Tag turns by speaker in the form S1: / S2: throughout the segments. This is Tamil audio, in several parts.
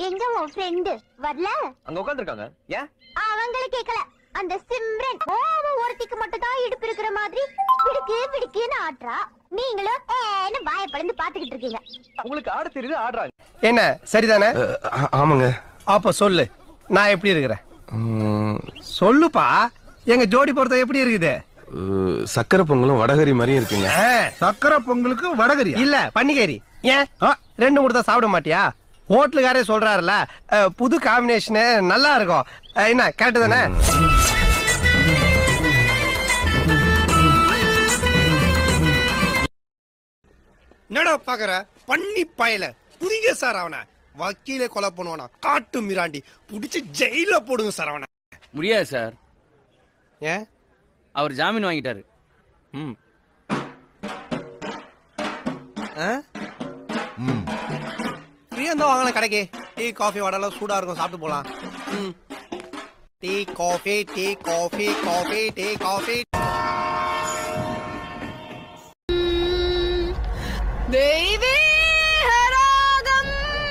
S1: எங்க உன் ஃப்ரெண்டு வரல
S2: அங்க உட்காந்துருக்காங்க ஏன்
S1: அவங்கள கேக்கல அந்த சிம்ரன் ஓவ ஒருத்திக்கு மட்டும் தான் இடுப்பு இருக்கிற மாதிரி பிடிக்கு பிடிக்குன்னு ஆட்றா நீங்களும் ஏன்னு வாய பழந்து பாத்துக்கிட்டு இருக்கீங்க
S2: உங்களுக்கு ஆட தெரியுது ஆடுறாங்க
S3: என்ன சரிதானே
S4: ஆமாங்க
S3: அப்ப சொல்லு நான் எப்படி இருக்கிறேன் சொல்லுப்பா எங்க ஜோடி பொறுத்த எப்படி இருக்குது
S4: அஹ், சக்கரை பொங்கலும் வடகரி மாதிரியும் இருக்குங்க
S3: சக்கரை பொங்கலுக்கு வடகரி இல்ல பன்னிகேரி ஏன் ரெண்டு கொடுத்தா சாப்பிட மாட்டியா ஹோட்டலுக்காரே சொல்றாருல அஹ், புது காம்பினேஷன் நல்லா இருக்கும் அஹ், என்ன கரெக்ட் தானே என்னடா பாக்குற பண்ணி பயல புரியுங்க சார் அவனை வக்கீலே கொலை பண்ணுவானா காட்டு மிராண்டி புடிச்சு ஜெயில போடுங்க சார் அவனை
S5: முடியாது சார்
S3: ஏன்
S5: அவர் ஜாமீன் வாங்கிட்டாரு
S3: ம் ஃப்ரீயா இருந்தா வாங்கலாம் கடைக்கு டீ காஃபி வடலாம் சூடா இருக்கும் சாப்பிட்டு போலாம் ம் tea coffee tea coffee coffee tea coffee
S6: தெய்வீகராகம்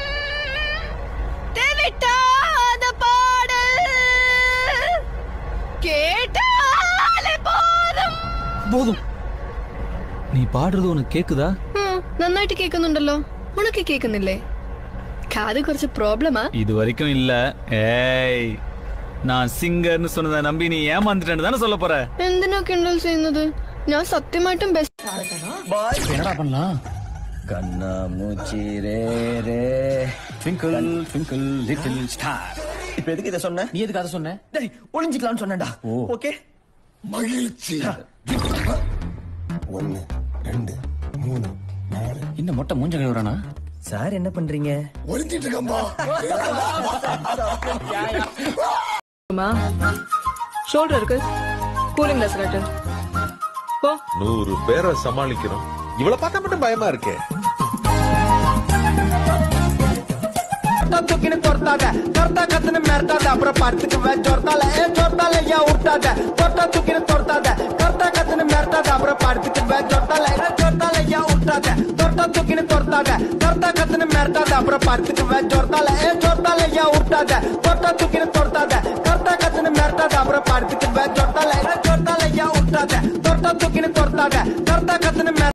S6: தெவிட்டாத பாடல் கேட்டாலே போதும்
S7: போதும் നീ പാടുന്നത് ഉനക്ക് കേക്കുതാ
S6: നന്നായിട്ട് കേൾക്കുന്നുണ്ടല്ലോ ഉണക്ക് കേൾക്കുന്നില്ലേ കാത് കുറച്ച് പ്രോബ്ലമാ
S7: இது வரைக்கும் இல்ல ஏய் நான் சிங்கர்னு சொன்னதை நம்பி நீ ஏமாந்துட்டேன்னு தானே சொல்ல போற
S6: എന്തിനാ കിണ്ടൽ ചെയ്യുന്നത് ഞാൻ സത്യമായിട്ടും ബെസ്റ്റ്
S7: என்னடா பண்ணலாம் கண்ணா மூச்சி ரே ரே ட்விங்கிள் ட்விங்கிள் லிட்டில் ஸ்டார்
S2: இப்ப எதுக்கு இதை சொன்ன
S7: நீ எதுக்கு அதை சொன்ன
S2: டேய் ஒளிஞ்சிக்கலாம்னு சொன்னேன்டா ஓகே
S7: இந்த மொட்டை மூஞ்ச கழுவுறானா
S2: சார் என்ன பண்றீங்க
S6: ஷோல்டர் இருக்கு கூலிங் கிளாஸ் காட்டு போ
S8: நூறு பேரை சமாளிக்கிறோம் இவ்வளவு பார்த்தா மட்டும் பயமா இருக்கே
S3: தூக்கின்னு தொர்த்தாத தொர்த்தா கத்துன்னு மிரட்டாத அப்புறம் படுத்துக்குவே ஜொர்த்தால ஏ ஜொர்த்தால ஏன் விட்டாத தொர்த்தா தூக்கின்னு தொர்த்தாத தொர்த்தா கத்துன்னு மிரட்டாத அப்புறம் படுத்துக்குவே ஜொர்த்தால ஏ ஜொர்த்தால ஏன் விட்டாத தொர்த்தா தூக்கின்னு தொர்த்தாத தொர்த்தா கத்துன்னு மிரட்டாத அப்புறம் படுத்துக்குவே ஜொர்த்தால ஏ ஜொர்த்தால ஏன் விட்டாத தொர்த்தா தூக்கின்னு தொர்த்தாத தொர்த்தா கத்துன்னு மிரட்டாத அப்புறம் படுத்துக்குவே ஜொர்த்தால ஏ ஜொர்த்தால ஏன் விட்டாத தொர்த்தா தூக்கின்னு தொர்த்தாத தொர்த்தா கத்துன்னு